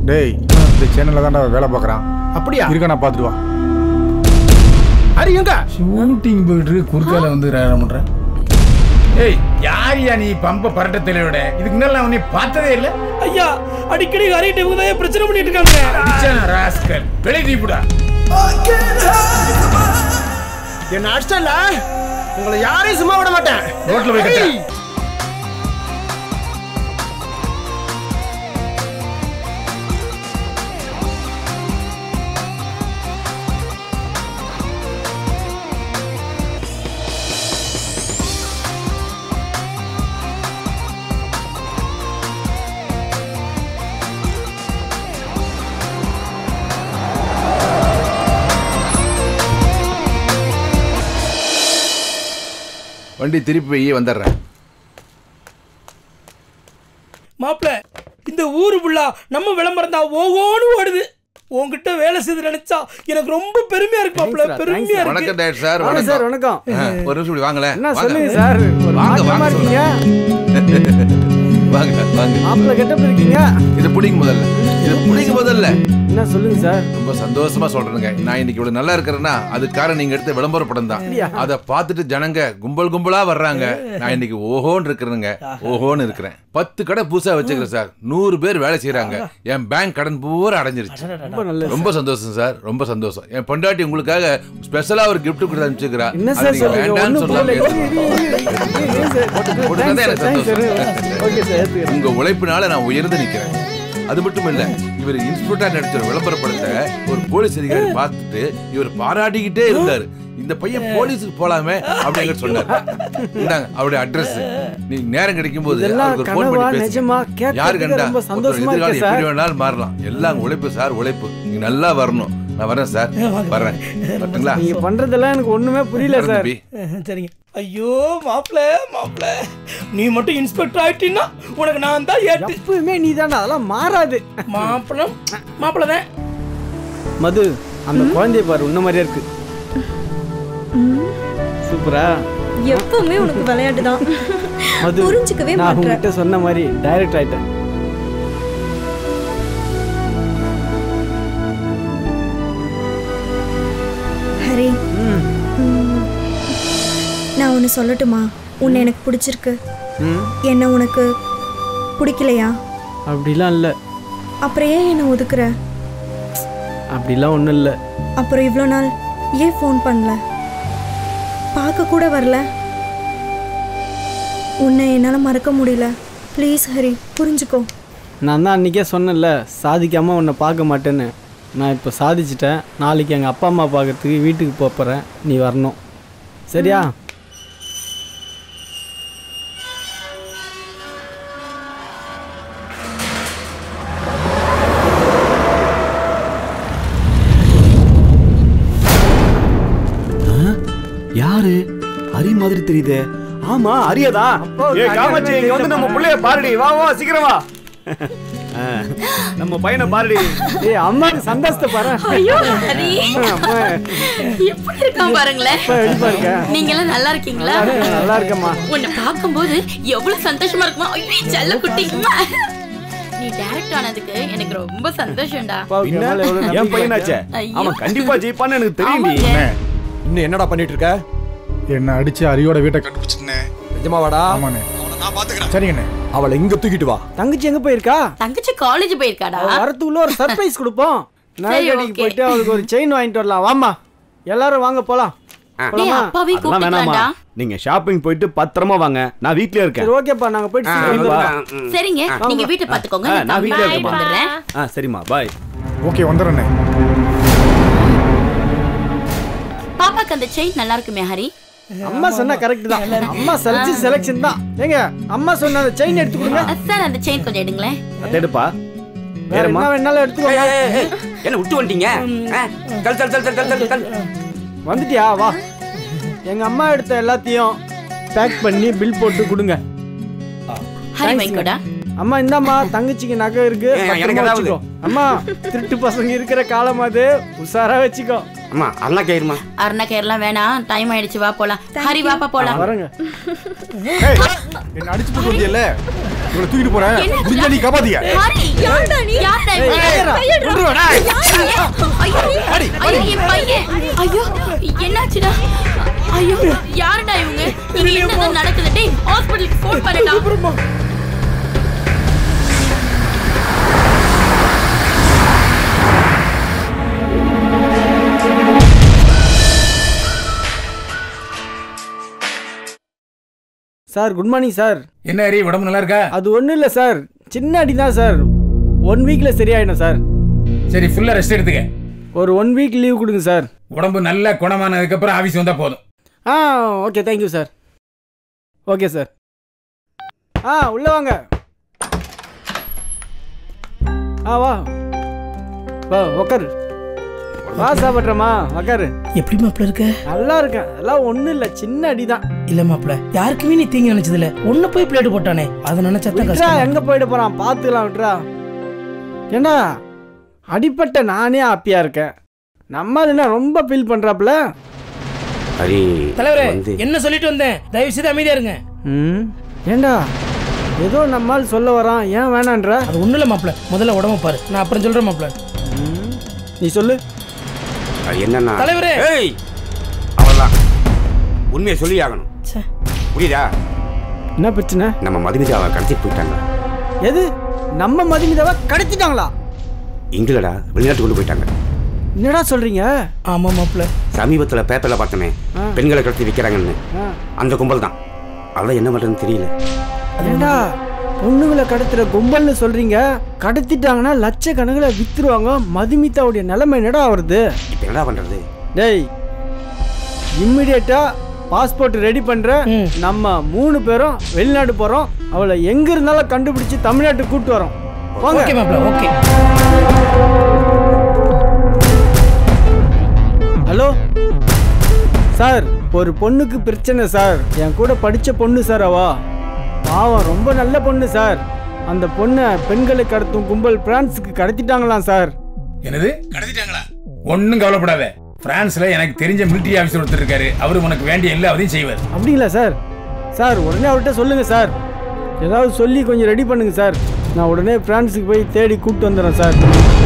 டேய் இந்த சேனல்ல தான்டா வேலை பார்க்குறான் அப்படியா இருக்க நான் பார்த்துட்டு வா ஹரி எங்க ஷூட்டிங் போயிட்டு இருக்கு, குறுக்கால வந்து ரேரம் பண்றேன் ஏய் யாரியா நீ பம்ப பரட்ட தலையோட இதுக்கு முன்னால நான் உன்னை பார்த்ததே இல்ல ஐயா அடிக்கடி ஹரிட்ட இவங்க தான் பிரச்சனை பண்ணிட்டு இருக்காங்க அடிச்சான ராஸ்கல் வெளியே தீப்புடா என்ன அடிச்சல உங்களை யாரையும் சும்மா விட மாட்டேன் ரோட்ல போய் கட்டு. ஏய், வண்டி திருப்பி போய் வந்துடுறேன் மாப்பிள இந்த ஊரு ஃபுல்லா நம்ம விளம்பரம் தான் ஓகோன்னு ஓடுது உன்கிட்ட வேலை செய்து நினைச்சா எனக்கு ரொம்ப பெருமையா இருக்கு மாப்பிள பெருமையா இருக்கு வணக்கம் டேட் சார் வணக்கம் சார் வணக்கம் வணக்கம் ஆ, ஒரு நிமிஷம் இப்படி வாங்களேன் என்ன வாங்க. சொல்லுங்க சார் ஒரு வாங்க, மாற்றமா வாங்க இருக்கீங்க வாங்க வாங்க மாப்பிள்ள கெட்டப் இருக்கீங்க இது பிடிங்க முதல்ல இது பிடிங்க முதல்ல என்ன சொல்லுங்க சார் ரொம்ப சந்தோஷமா சொல்றேனுங்க நான் இன்னைக்கு இவ்வளவு நல்லா இருக்கிறேன்னா அதுக்காக நீங்க எடுத்த விளம்பர படம் தான் அதை பார்த்துட்டு ஜனங்க கும்பல் கும்பலா வர்றாங்க நான் இன்னைக்கு ஓஹோன்னு இருக்கிறேனுங்க ஓஹோன்னு இருக்கிறேன் பத்து கடை புதுசா வச்சுக்கிறேன் சார் நூறு பேர் வேலை செய்யறாங்க என் பேங்க் கடன் பூரா அடைஞ்சிருச்சு ரொம்ப நல்லது ரொம்ப சந்தோஷம் சார் ரொம்ப சந்தோஷம் என் பொண்டாட்டி உங்களுக்காக ஸ்பெஷலா ஒரு gift கொடுத்து அனுப்பிச்சிருக்கிறா என்ன அதை சார் நீங்க சொல்றீங்க வேண்டாம்னு ஒன்றும் புரியல சொல்லாம கொடுத்ததே எனக்கு சந்தோஷம். ஓகே சார் ஏத்துக்கிறேன் உங்க உழைப்பினால நான் உயர்ந்து நிக்கிறேன் அது மட்டும் இல்ல இவர் இன்ஸ்பெக்டர் நடிச்ச விளம்பர படத்தை ஒரு போலீஸ் அதிகாரி பார்த்துட்டு இவர் பாராட்டிக்கிட்டே இருந்தாரு இந்த பையன் போலீஸுக்கு போலாமே அப்படின்னு சொன்னாரு இந்தாங்க அவருடைய அட்ரஸ் நீங்க நேரம் கிடைக்கும் போது இதெல்லாம் அவருக்கு ஃபோன் கனவா, பண்ணி நிஜமா? பேசுங்க கேட்கறதுக்கு யாரு கண்டா ரொம்ப ஒருத்தர் சந்தோஷமா எதிர்காலம் இருக்கு சார். எப்படி வேணாலும் மாறலாம் எல்லாம் உழைப்பு சார் உழைப்பு நீங்க நல்லா வரணும் நான் வரேன் சார் வர்றேன் வரட்டுங்களா நீங்க பண்றதெல்லாம் எனக்கு ஒண்ணுமே புரியல வரேன் சார் தம்பி. சரிங்க ஐயோ மாப்பிள மாப்பிள நீ மட்டும் இன்ஸ்பெக்டர் ஆயிட்டீன்னா உனக்கு நான் தான் ஏட்டு எப்பவுமே நீ தானே அதெல்லாம் மாறாது மாப்பிளம் மாப்பிள தான் மது அந்த குழந்தைய பாரு உன்ன மாதிரியே இருக்கு சூப்பரா எப்பவுமே உனக்கு விளையாட்டு தான் மது புரிஞ்சுக்கவே நான் மாட்ற உங்ககிட்ட சொன்ன மாதிரி டைரக்ட் ஆயிட்டேன் ஹரி ம் ம், நான் ஒன்று சொல்லட்டுமா உன்னை எனக்கு பிடிச்சிருக்கு ம் என்ன உனக்கு பிடிக்கலையா அப்படிலாம் இல்லை அப்புறம் ஏன் என்னை ஒதுக்குற அப்படிலாம் ஒன்றும் இல்லை அப்புறம் இவ்வளோ நாள் ஏன் ஃபோன் பண்ணல பார்க்க கூட வரல உன்னை என்னால் மறக்க முடியல ப்ளீஸ் ஹரி புரிஞ்சுக்கோ நான் தான் அன்றைக்கே சொன்னேன்ல சாதிக்காமல் உன்னை பார்க்க மாட்டேன்னு நான் இப்போ சாதிச்சிட்டேன் நாளைக்கு எங்கள் அப்பா அம்மா பார்க்கறதுக்கு வீட்டுக்கு போப் போகிறேன் நீ வரணும் சரியா யாரு ஹரி மாதிரி தெரியுதே ஆமா ஹரியதா ஏ காமாட்சி இங்க வந்து நம்ம புள்ளைய பாருடி வா வா சீக்கிரம் வா ஆ, நம்ம பையனை பாருடி ஏய் அம்மாக்கு சந்தோஷத்தை பாரு ஐயோ ஹரி அம்மா எப்படி இருக்கான் பாருங்களேன் அப்பா எப்படிப்பா இருக்க நீங்க எல்லாம் நல்லா இருக்கீங்களா நல்லா இருக்கேன், நல்லா இருக்கேம்மா உன்னை பார்க்கும்போது எவ்வளவு சந்தோஷமா இருக்குமா ஐயோ செல்ல குட்டி நீ டைரக்ட் ஆனதுக்கு எனக்கு ரொம்ப சந்தோஷம்டா அப்பாவுக்கு என் மேல எவ்வளவு என் நம்பிக்கை பையனாச்சே ஐயோ. அவன் கண்டிப்பா ஜெயிப்பான்னு எனக்கு தெரியும்டி ஆமாங்க. இன்னும் என்னடா பண்ணிட்டு இருக்க என்ன அடிச்சு அரியோட வீட்டை கண்டுபிடிச்சிட்டேன் நிஜமாவாடா ஆமாண்ணே நான் பாத்துக்கிறேன் சரிங்கண்ணே அவளை இங்க தூக்கிட்டு வா தங்கச்சி எங்க போயிருக்கா தங்கச்சி காலேஜ் போயிருக்காடா அவ வரத்துக்குள்ள ஒரு சர்ப்ரைஸ் கொடுப்போம் நகைக்கடைக்கு okay. போயிட்டு அவளுக்கு ஒரு செயின் வாங்கிட்டு வரலாம் வாமா எல்லாரும் வாங்க போலாம் டேய் போலாமா அப்பாவே அதெல்லாம் வேணாமா கூப்பிட்டுக்கலாம்டா நீங்க ஷாப்பிங் போயிட்டு பத்திரமா வாங்க நான் வீட்லயே இருக்கேன் சரி ஓகேப்பா நாங்க போயிட்டு சீக்கிரம் வா. வந்துடுறோம். சரிங்க நீங்க வீட்டை பாத்துக்கோங்க ஆ, நான் நான் வீட்ல தம்பி இருக்கேம்மா. வந்துடுறேன் ஆ சரிம்மா பாய் ஓகே வந்துடுறேண்ணே பாப்பாக்கு அந்த செயின் நல்லா இருக்குமே ஹரி அம்மா சொன்னா கரெக்ட் தான் அம்மா செலக்ஷன் செலக்ஷன் தான் ஏங்க அம்மா சொன்ன அந்த செயின் எடுத்து கொடுங்க சார் அந்த செயின் கொஞ்சம் எடுங்களேன் அதை எடுப்பா வேற வேறம்மா என்ன வேணாலும் எடுத்துக்கோங்க என்ன விட்டு வந்துட்டீங்க ஆ, கல் கல் கல் கல் கல் கல் வந்துட்டியா வா எங்க அம்மா எடுத்த எல்லாத்தையும் பேக் பண்ணி பில் போட்டு கொடுங்க ஹரி மைக்கோடா அம்மா இந்தாம்மா தங்கச்சிக்கு நகை இருக்கு ஏன், எனக்கு பத்திரமா ஏதாவது? வச்சுக்கோ அம்மா திருட்டு பசங்க இருக்கிற காலம் அது உஷாரா வச்சுக்கோ அம்மா அண்ணா கயிறுமா அருணா கேர்லாம் வேணாம் டைம் ஆயிடுச்சு வா போலாம் ஹரி வாப்பா போலாம் வரங்க ஏய், என்ன அடிச்சு போட்டு வந்தியல்ல இவளை தூக்கிட்டு போறேன் முடிஞ்சா நீ காப்பாத்திய ஹரி யார்டா நீ யார்டா ஏய், இவன்? ஏய், கையெடுடா. ஐயோ, ஐயோ, என் பையன். ஐயோ, என்னாச்சுடா ஐயோ யாருடா இவங்க இங்க என்னதான் நடக்குது டேய் ஹாஸ்பிடலுக்கு ஃபோன் பண்ணுடா சார் குட் மார்னிங் சார் என்ன ஹரி உடம்பு நல்லா இருக்கா அது ஒன்றும் இல்லை சார் சின்ன அடி தான் சார் ஒன் வீக்கில் சரியாயிடும் சார் சரி ஃபுல்லா ரெஸ்ட் எடுத்துக்க ஒரு ஒன் வீக் லீவ் கொடுங்க சார் உடம்பு நல்ல குணமானதுக்கு அப்புறம் ஆபீஸ் வந்தா போதும் ஆ okay thank you sir okay sir ஆ உள்ளே வாங்க ஆ வா வா உக்காரு வா சாப்பிட்றமா உக்காரு எப்படி மாப்பிள்ள இருக்க நல்லா இருக்கேன் அதெல்லாம் ஒன்றும் இல்லை சின்ன அடி தான் இல்ல மாப்பிள்ள யாருக்குமே நீ தீங்கு நினைச்சது இல்ல ஒண்ணு போய் பிளேட் போட்டானே அதை நினைச்சா தான் விட்றா கஷ்டம் எங்கே போயிட்டு போகிறான் பார்த்துக்கலாம் விட்றா ஏண்டா அடிப்பட்ட நானே ஹாப்பியாக இருக்கேன் நம்ம என்ன ரொம்ப ஃபீல் பண்ணுறாப்புல ஹரி தலைவரே வந்து என்ன சொல்லிட்டு வந்தேன் தயவு செய்து அமைதியா இருங்க ம் ஏண்டா ஏதோ நம்மால் சொல்ல வரான் ஏன் வேணான்ற அது ஒண்ணும் இல்ல மாப்பிள்ள முதல்ல உடம்ப பாரு நான் அப்புறம் சொல்றேன் மாப்பிள்ள நீ சொல்லு அது என்னன்னா தலைவரே. ஏய் அவ்வளோதான் உண்மையை சொல்லி ஆகணும் ச்சே. புரியுதா என்ன பிரச்சனை நம்ம மதுமிதாவை கடத்திட்டு போயிட்டாங்க எது நம்ம மதுமிதாவை கடத்திட்டாங்களா இங்கிலடா வெளிநாட்டு கொண்டு போயிட்டாங்க என்னடா சொல்றீங்க ஆமா மாப்பிள்ள சமீபத்தில் பேப்பரில் பார்த்தனே ஆ. பெண்களை கடத்தி விற்கிறாங்கன்னு ஆ. அந்த கும்பல் தான் அதான் என்ன பண்ணுறதுன்னு தெரியல ஏண்டா பொண்ணுங்களை கடத்துற கும்பல்னு சொல்றீங்க கடத்திட்டாங்கன்னா லட்சக்கணக்கில் வித்துருவாங்க மதுமிதாவுடைய நிலைமை என்னடா ஆகுறது இப்போ என்னடா பண்ணுறது டேய் இம்மிடியட்டா பாஸ்போர்ட் ரெடி பண்ற நம்ம மூணு பேரும் வெளிநாடு போறோம் அவளை எங்க இருந்தாலும் கண்டுபிடிச்சு தமிழ்நாட்டுக்கு கூட்டு வரோம் போங்க ஓகே மாப்பிள்ள ஓகே ஹலோ சார் ஒரு பொண்ணுக்கு பிரச்சனை சார் என் கூட படிச்ச பொண்ணு சார் அவா பாவம் ரொம்ப நல்ல பொண்ணு சார் அந்த பொண்ணை பெண்களை கடத்தும் கும்பல் பிரான்ஸுக்கு கடத்திட்டாங்களாம் சார் என்னது கடத்திட்டாங்களா ஒன்றும் கவலைப்படாத பிரான்ஸ்ல எனக்கு தெரிஞ்ச மிலிட்டரி ஆஃபீஸர் ஒருத்தர் இருக்காரு அவரு உனக்கு வேண்டிய எல்லா உதவியும் செய்வார் அப்படிங்களா சார் சார் உடனே அவர்கிட்ட சொல்லுங்க சார் ஏதாவது சொல்லி கொஞ்சம் ரெடி பண்ணுங்க சார் நான் உடனே பிரான்ஸுக்கு போய் தேடி கூப்பிட்டு வந்துடுறேன் சார்